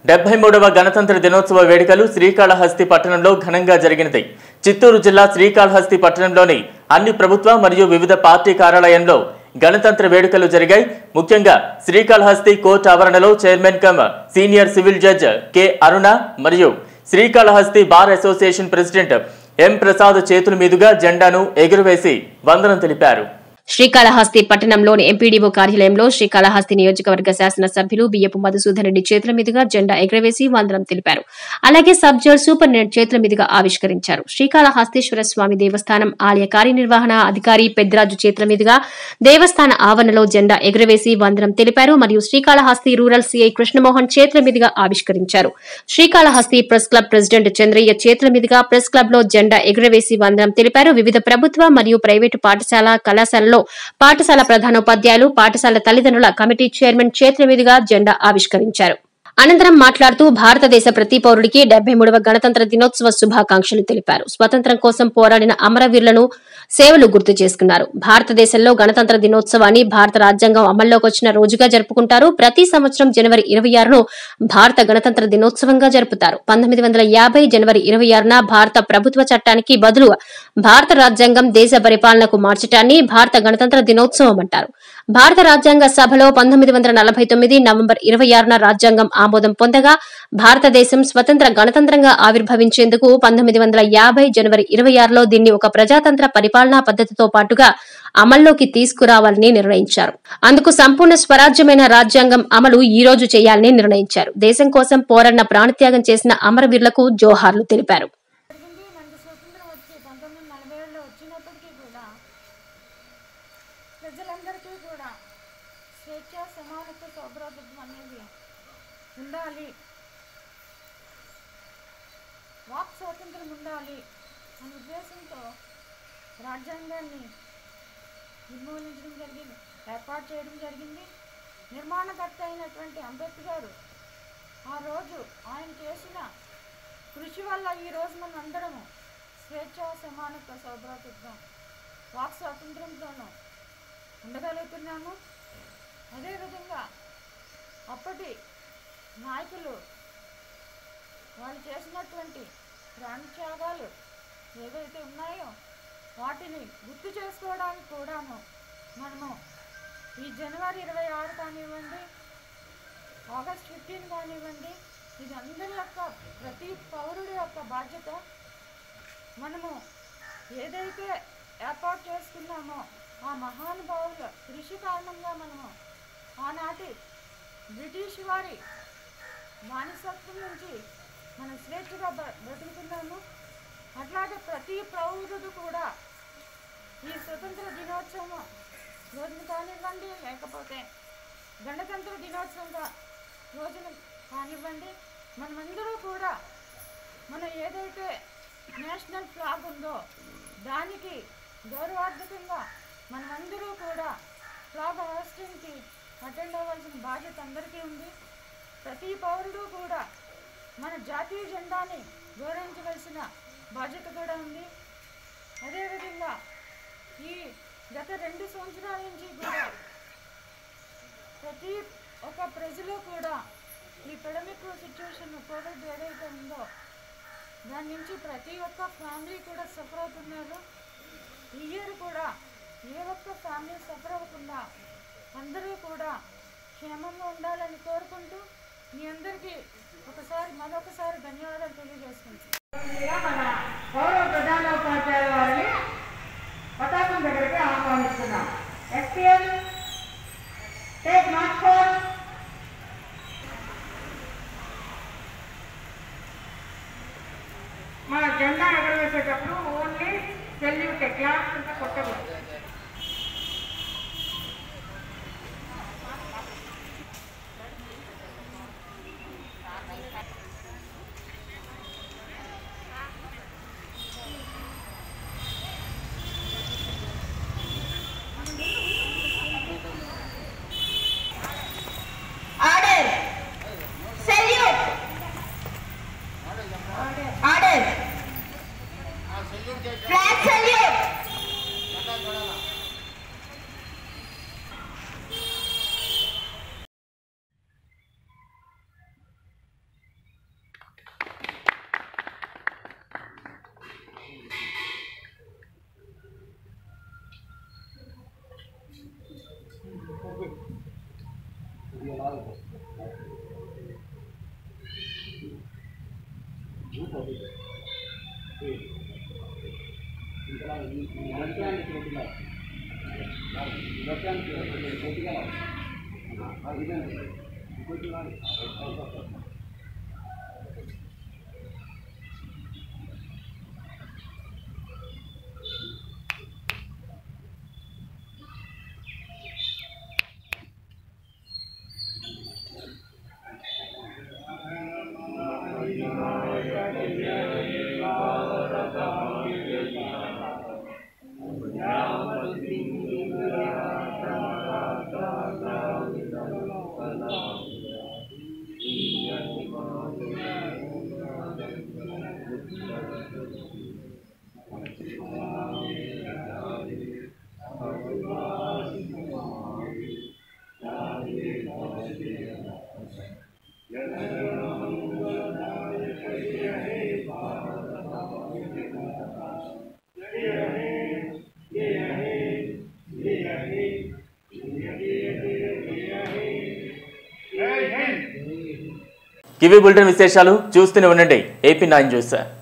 డెబ్బై మూడవ గణతంత్ర దినోత్సవ వేడుకలు శ్రీకాళహస్తి పట్టణంలో ఘనంగా జరిగినది చిత్తూరు జిల్లా శ్రీకాళహస్తి పట్టణంలోని అన్ని ప్రభుత్వ మరియు వివిధ పార్టీ కార్యాలయంలో గణతంత్ర వేడుకలు జరిగాయి ముఖ్యంగా శ్రీకాళహస్తి కోర్టు ఆవరణలో chairman cum senior civil judge K Aruna మరియు Srikalahasti bar association president M Prasad చేతుల మీదుగా జెండాను ఎగురవేసి వందనం తెలిపారు శ్రీకాళహస్తి పట్టణంలోని ఎంపీడీఓ కార్యాలయంలో శ్రీకాళహస్తి నియోజకవర్గ శాసనసభ్యులు బియ్యపు మధుసూదన్ రెడ్డి చేతుల మీదుగా జెండా ఎగురవేసి వందనం తెలిపారు అలాగే సబ్ జడ్జ్ సూపరింటెండెంట్ చేతుల మీదుగా ఆవిష్కరించారు శ్రీకాళహస్తీశ్వర స్వామి దేవస్థానం ఆలయ కార్యనిర్వహణ అధికారి పెద్రాజు చేతుల మీదుగా దేవస్థాన ఆవరణలో జెండా ఎగురవేసి వందనం తెలిపారు మరియు శ్రీకాళహస్తి రూరల్ సీఐ కృష్ణమోహన్ చేతుల మీదుగా ఆవిష్కరించారు Srikalahasti press club president Chandraiah చేతుల మీదుగా ప్రెస్ క్లబ్ లో జెండా ఎగురవేసి వందనం తెలిపారు వివిధ ప్రభుత్వ మరియు ప్రైవేటు పాఠశాల కళాశాలలో పాఠశాల ప్రధానోపాధ్యాయులు పాఠశాల తల్లిదండ్రుల కమిటీ చైర్మన్ చేతుల మీదుగా జెండా ఆవిష్కరించారు అనంతరం మాట్లాడుతూ భారతదేశ ప్రతి పౌరుడికి డెబ్బై మూడవ గణతంత్ర దినోత్సవ శుభాకాంక్షలు తెలిపారు స్వతంత్రం కోసం పోరాడిన అమరవీరులను సేవలు గుర్తు చేసుకున్నారు భారతదేశంలో గణతంత్ర దినోత్సవాన్ని భారత రాజ్యాంగం అమల్లోకి వచ్చిన రోజుగా జరుపుకుంటారు ప్రతి సంవత్సరం జనవరి ఇరవై ఆరును భారత గణతంత్ర దినోత్సవంగా జరుపుతారు పంతొమ్మిది వందల యాభై జనవరి ఇరవై ఆరున భారత ప్రభుత్వ చట్టానికి బదులు భారత రాజ్యాంగం దేశ పరిపాలనకు మార్చటాన్ని భారత గణతంత్ర దినోత్సవం అంటారు భారత రాజ్యాంగ సభలో పంతొమ్మిది వందల నలభై తొమ్మిది నవంబర్ ఇరవై ఆరున రాజ్యాంగం ఆమోదం పొందగా భారతదేశం స్వతంత్ర గణతంత్రంగా ఆవిర్భవించేందుకు పంతొమ్మిది వందల యాభై జనవరి ఇరవై ఆరులో దీన్ని ఒక ప్రజాతంత్ర పరిపాలనా పద్ధతితో పాటుగా అమల్లోకి తీసుకురావాలని నిర్ణయించారు అందుకు సంపూర్ణ స్వరాజ్యమైన రాజ్యాంగం అమలు ఈ రోజు చేయాలని నిర్ణయించారు దేశం కోసం పోరాడిన ప్రాణత్యాగం చేసిన అమరవీరులకు జోహార్లు తెలిపారు జరిగింది మనకి స్వతంత్రం వచ్చి పంతొమ్మిది నలభై ఏడులో వచ్చినప్పటికీ కూడా ప్రజలందరికీ కూడా స్వేచ్ఛ సమానత్వ సౌభ్రాతత్వం అనేది ఉండాలి వాక్ స్వాతంత్రం ఉండాలి అనే ఉద్దేశంతో రాజ్యాంగాన్ని నిర్మూలించడం జరిగింది ఏర్పాటు చేయడం జరిగింది నిర్మాణకర్త అయినటువంటి అంబేద్కర్ ఆ రోజు ఆయన చేసిన కృషి వల్ల ఈరోజు మనం అందరము స్వేచ్ఛ సమానత్వ సౌభ్రాతృత్వం వాక్ స్వాతంత్రంతోనూ ఉండగలుగుతున్నాము అదేవిధంగా అప్పటి నాయకులు వాళ్ళు చేసినటువంటి ప్రాణత్యాగాలు ఏవైతే ఉన్నాయో వాటిని గుర్తు చేసుకోవడానికి కూడాను మనము ఈ జనవరి ఇరవై ఆరు కానివ్వండి ఆగస్ట్ ఫిఫ్టీన్ కానివ్వండి ఇది అందరి యొక్క ప్రతి పౌరుడి యొక్క బాధ్యత మనము ఏదైతే ఏర్పాటు చేసుకున్నామో ఆ మహానుభావుల కృషి కారణంగా మనము ఆనాటి బ్రిటిష్ వారి బానిసత్వం నుంచి మనం స్వేచ్ఛగా బ- బ్రతుకుతున్నాము అట్లాగే ప్రతి పౌరుడు కూడా ఈ స్వతంత్ర దినోత్సవం రోజున కానివ్వండి లేకపోతే గణతంత్ర దినోత్సవంగా రోజున కానివ్వండి మనమందరూ కూడా మన ఏదైతే నేషనల్ ఫ్లాగ్ ఉందో దానికి గౌరవార్థకంగా మనమందరూ కూడా ఫ్లాగ్ హాస్టింగ్కి అటెండ్ అవ్వాల్సిన బాధ్యత అందరికీ ఉంది ప్రతి పౌరుడు కూడా మన జాతీయ జెండాని గౌరవించవలసిన బాధ్యత కూడా ఉంది అదేవిధంగా ఈ గత రెండు సంవత్సరాల నుంచి కూడా ప్రతి ఒక్క ప్రజలు కూడా ఈ పెడమిక్ సిచ్యువేషన్ కోవిడ్ ఏదైతే ఉందో దాని నుంచి ప్రతి ఒక్క ఫ్యామిలీ కూడా సఫర్ అవుతున్నారు ఈ ఇయర్ కూడా ఏ ఒక్క ఫ్యామిలీ సఫర్ అవ్వకుండా అందరూ కూడా క్షేమంగా ఉండాలని కోరుకుంటూ మీ అందరికీ ఒకసారి మరొకసారి ధన్యవాదాలు తెలియజేసుకుంటున్నాను మన గౌరవ ప్రధానోపాధ్యాయుల వారిని పతాకం దగ్గరికి ఆహ్వానిస్తున్నాం ఎస్పీఎల్ టేక్ నాట్ ఫోర్ మన జెండా ఎగరవేసేటప్పుడు ఓన్లీ సెల్యూట్ క్లాస్ అంతా కొట్టకూడదు Order. Salute. Order. Flag salute. ఇవి బులెటిన్ విశేషాలు చూస్తూనే ఉండండి ఏపీ నైన్ న్యూస్